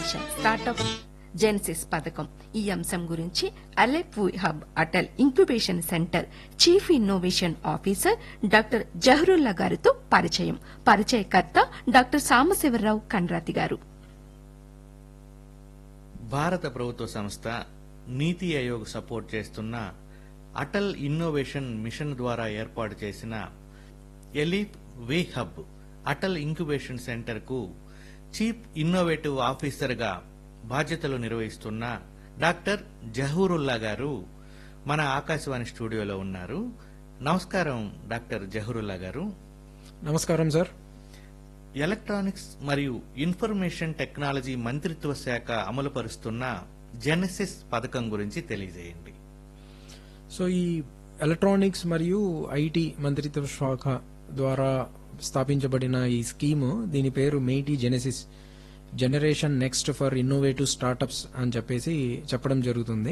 innovation startup జెన్సిస్ పథకం ఈ అంశం గురించి ALEAP hub Atal incubation centre chief innovation officer doctor Zaharulla గారితో పరిచయం పరిచయకర్త డాక్టర్ సాంబశివరావు కండ్రాతి గారు భారత ప్రభుత్వ సంస్థ నీతి ఆయోగ్ సపోర్ట్ చేస్తున్న అటల్ ఇన్నోవేషన్ మిషన్ ద్వారా ఏర్పాటు చేసిన ఎలీప్ వే హబ్ అటల్ ఇంక్యుబేషన్ సెంటర్ కు చీఫ్ ఇన్నోవేటివ్ ఆఫీసర్ గా బాధ్యతలు నిర్వహిస్తున్న డాక్టర్ జహూరుల్లా గారు మన ఆకాశవాణి స్టూడియోలో ఉన్నారు నమస్కారం డాక్టర్ జహూరుల్లా గారు నమస్కారం సార్ ఎలక్ట్రానిక్స్ మరియు ఇన్ఫర్మేషన్ టెక్నాలజీ మంత్రిత్వ శాఖ అమలుపరుస్తున్న జెనసిస్ పథకం గురించి తెలియజేయండి సో ఈ ఎలక్ట్రానిక్స్ మరియు ఐటీ మంత్రిత్వ శాఖ ద్వారా స్థాపించబడిన ఈ స్కీము దీని పేరు MeitY genesis generation next for innovative startups అని చెప్పేసి చెప్పడం జరుగుతుంది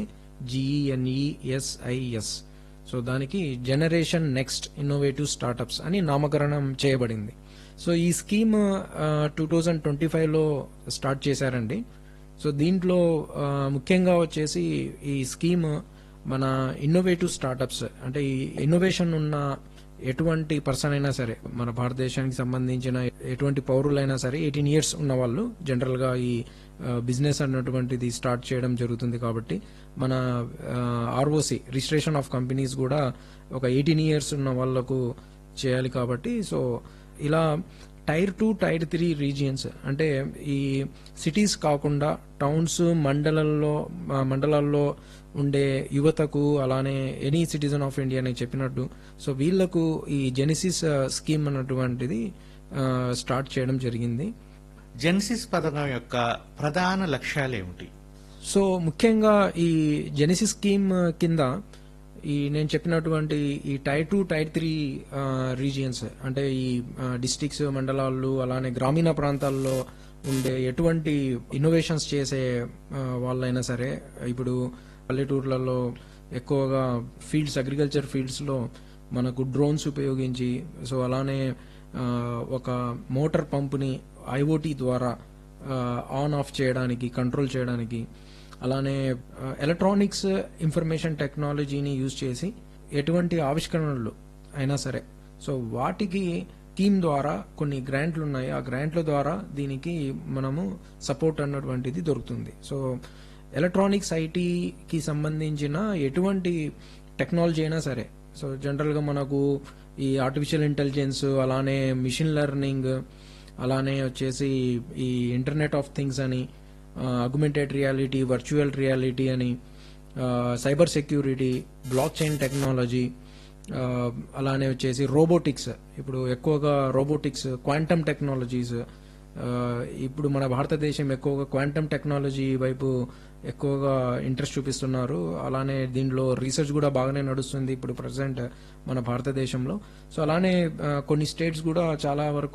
జిఈఎన్ఈఎస్ఐఎస్ సో దానికి జనరేషన్ నెక్స్ట్ ఇన్నోవేటివ్ స్టార్టప్స్ అని నామకరణం చేయబడింది సో ఈ స్కీమ్ టూ థౌజండ్ ట్వంటీ ఫైవ్లో స్టార్ట్ చేశారండి సో దీంట్లో ఆ, ముఖ్యంగా వచ్చేసి ఈ స్కీమ్ మన ఇన్నోవేటివ్ స్టార్టప్స్ అంటే ఈ ఇన్నోవేషన్ ఉన్న ఎటువంటి పర్సన్ అయినా సరే మన భారతదేశానికి సంబంధించిన ఎటువంటి పౌరులైనా సరే ఎయిటీన్ ఇయర్స్ ఉన్న వాళ్ళు జనరల్ గా ఈ బిజినెస్ అన్నటువంటిది స్టార్ట్ చేయడం జరుగుతుంది కాబట్టి మన ఆర్ఓసి రిజిస్ట్రేషన్ ఆఫ్ కంపెనీస్ కూడా ఒక ఎయిటీన్ ఇయర్స్ ఉన్న వాళ్ళకు చేయాలి కాబట్టి సో ఇలా tier two tier three regions అంటే ఈ సిటీస్ కాకుండా టౌన్స్ మండలంలో ఆ, మండలాల్లో ఉండే యువతకు అలానే ఎనీ సిటిజన్ ఆఫ్ ఇండియా అని చెప్పినట్టు సో వీళ్లకు ఈ జెనిసిస్ స్కీమ్ అన్నటువంటిది ఆ, స్టార్ట్ చేయడం జరిగింది జెనసిస్ పథకం యొక్క ప్రధాన లక్ష్యాలేమిటి సో ముఖ్యంగా ఈ జెనిసిస్ స్కీమ్ కింద ఈ నేను చెప్పినటువంటి ఈ tier two tier three regions అంటే ఈ డిస్టిక్స్ మండలాలు అలానే గ్రామీణ ప్రాంతాల్లో ఉండే ఎటువంటి ఇన్నోవేషన్స్ చేసే ఆ, వాళ్ళైనా సరే ఇప్పుడు పల్లెటూర్లలో ఎక్కువగా ఫీల్డ్స్ అగ్రికల్చర్ ఫీల్డ్స్లో మనకు డ్రోన్స్ ఉపయోగించి సో అలానే ఆ, ఒక మోటార్ పంపుని ఐఓటీ ద్వారా ఆన్ ఆఫ్ చేయడానికి కంట్రోల్ చేయడానికి అలానే ఎలక్ట్రానిక్స్ ఇన్ఫర్మేషన్ టెక్నాలజీని యూజ్ చేసి ఎటువంటి ఆవిష్కరణలు అయినా సరే సో వాటికి స్కీమ్ ద్వారా కొన్ని గ్రాంట్లు ఉన్నాయి ఆ గ్రాంట్ల ద్వారా దీనికి మనము సపోర్ట్ అన్నటువంటిది దొరుకుతుంది సో ఎలక్ట్రానిక్స్ ఐటీకి సంబంధించిన ఎటువంటి టెక్నాలజీ అయినా సరే సో జనరల్గా మనకు ఈ ఆర్టిఫిషియల్ ఇంటెలిజెన్స్ అలానే మిషన్ లెర్నింగ్ అలానే వచ్చేసి ఈ ఇంటర్నెట్ ఆఫ్ థింగ్స్ అని అగ్మెంటెడ్ రియాలిటీ వర్చువల్ రియాలిటీ అని cyber security blockchain technology అలానే వచ్చేసి రోబోటిక్స్ ఇప్పుడు ఎక్కువగా రోబోటిక్స్ క్వాంటమ్ టెక్నాలజీస్ ఇప్పుడు మన భారతదేశం ఎక్కువగా క్వాంటమ్ టెక్నాలజీ వైపు ఎక్కువగా ఇంట్రెస్ట్ చూపిస్తున్నారు అలానే దీనిలో రీసెర్చ్ కూడా బాగానే నడుస్తుంది ఇప్పుడు ప్రజెంట్ మన భారతదేశంలో సో అలానే ఆ, కొన్ని స్టేట్స్ కూడా చాలా వరకు